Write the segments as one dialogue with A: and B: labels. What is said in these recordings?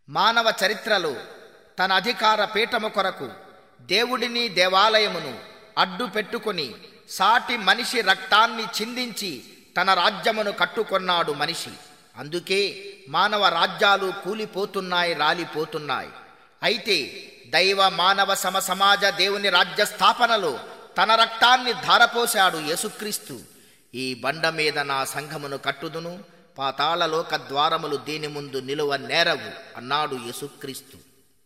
A: మానవ చరిత్రలో తన అధికార పీఠము కొరకు దేవుడిని దేవాలయమును అడ్డు పెట్టుకొని సాటి మనిషి రక్తాన్ని చిందించి తన రాజ్యమును కట్టుకొన్నాడు మనిషి అందుకే మానవ రాజ్యాలు కూలిపోతున్నాయి రాలిపోతున్నాయి అయితే దైవ మానవ సమ సమాజ దేవుని రాజ్య స్థాపనలో తన రక్తాన్ని ధారపోశాడు యేసుక్రీస్తు ఈ బండ మీద నా సంఘమును కట్టుదును పాతాళలోక ద్వారములు దీని ముందు నిలువ నేరవు అన్నాడు యేసుక్రీస్తు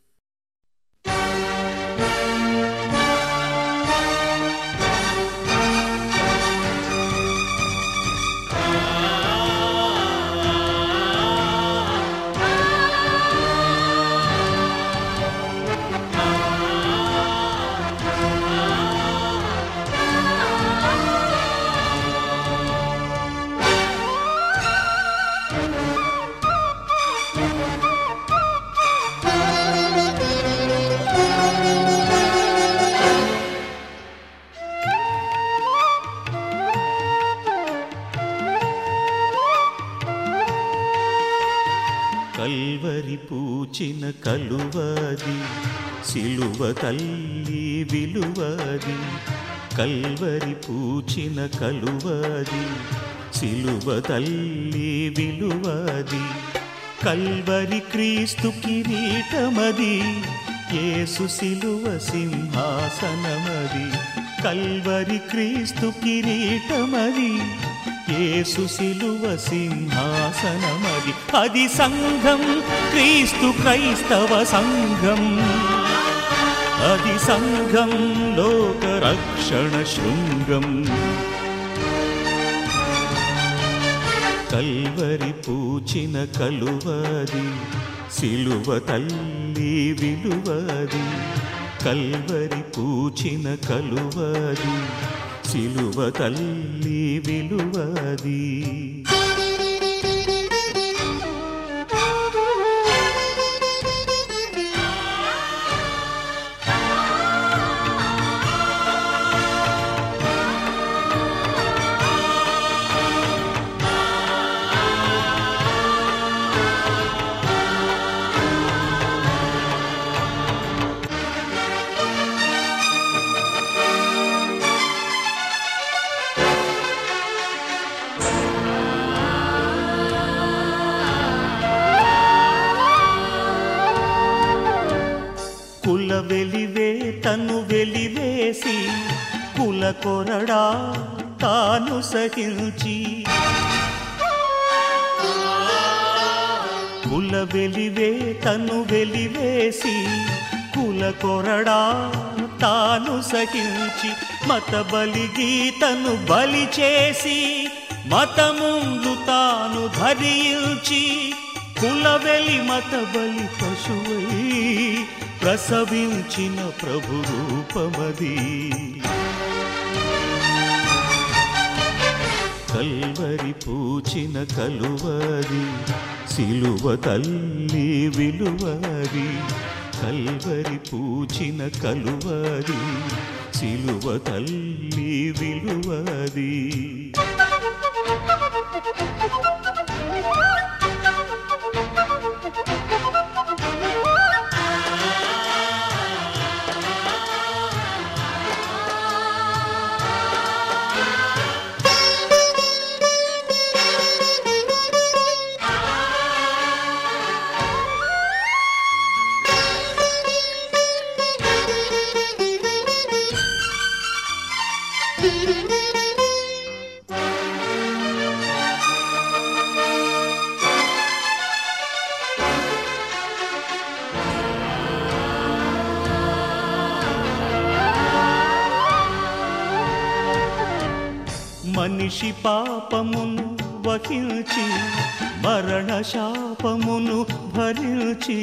B: కల్వరి పూచిన కలువది సిలువ తల్లి విలువది కల్వరి పూచిన కలువది సిలువ తల్లి విలువది కల్వరి క్రీస్తు కిరీటమది యేసు సిలువ సింహాసనమది కల్వరి క్రీస్తు కిరీటమది యేసు సిలువ సింహాసనమది అది సంఘం క్రీస్తు క్రైస్తవ సంఘం అది సంఘం లోక రక్షణ శృంగం కల్వరి పూచిన కలువది సిలువ తల్లి విలువది కల్వరి పూచిన కలువది సిలువ తల్లి విలువది కుల వెలివే తను వెలివేసి కుల కొరడా తాను సహించి కుల వెలివే తను వెలివేసి కుల కొరడా తాను సహించి మత బలిగి తను బలి చేసి మతముందు తాను ధరించి కుల వెలి మత బలి పశువై ప్రసవించిన ప్రభు రూపమది కల్వరి పూచిన కలువది సిలువ తల్లి విలువది కల్వరి పూచిన కలువది సిలువ తల్లి విలువది మనిషి పాపమును వహించి మరణ శాపమును భరించి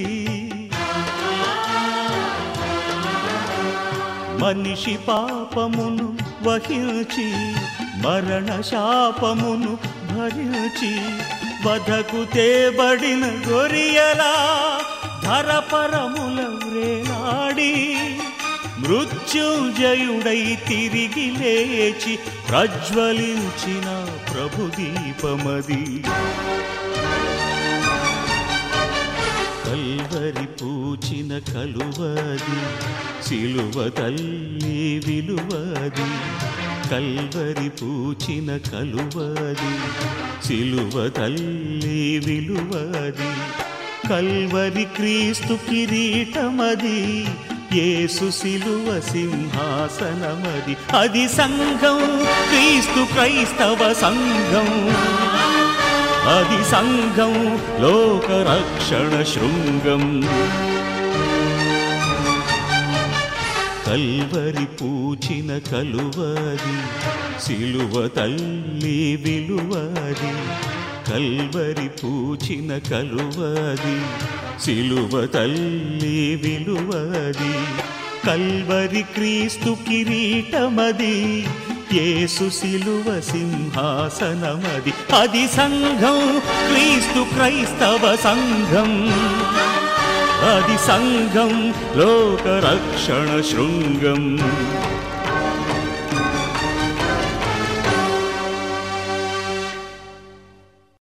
B: మనిషి పాపమును వహించి మరణ శాపమును భరించి వధకు తేబడిన గొరియలా ధరపరముల వ్రేలాడి మృత్యుంజయుడై తిరిగి లేచి ప్రజ్వలించిన ప్రభుదీపమది కల్వ కల్వరి పూచిన కలువది సిలువ తల్లి విలువది కల్వరి పూచిన కలువది సిలువ తల్లి విలువది కల్వరి క్రీస్తు కిరీటమది యేసు సిలువ సింహాసనమది అది సంఘం క్రీస్తు క్రైస్తవ సంఘం అది సంఘం లోకరక్షణ శృంగం కల్వరి పూచిన కలువది సిలువ తల్లి విలువది కల్వరి పూచిన కలువది సిలువ తల్లి విలువది కల్వరి క్రీస్తు కిరీటమది యేసు సిలువ సింహాసనమది అది సంఘం క్రీస్తు క్రైస్తవ సంఘం అది సంఘం లోకరక్షణ శృంగం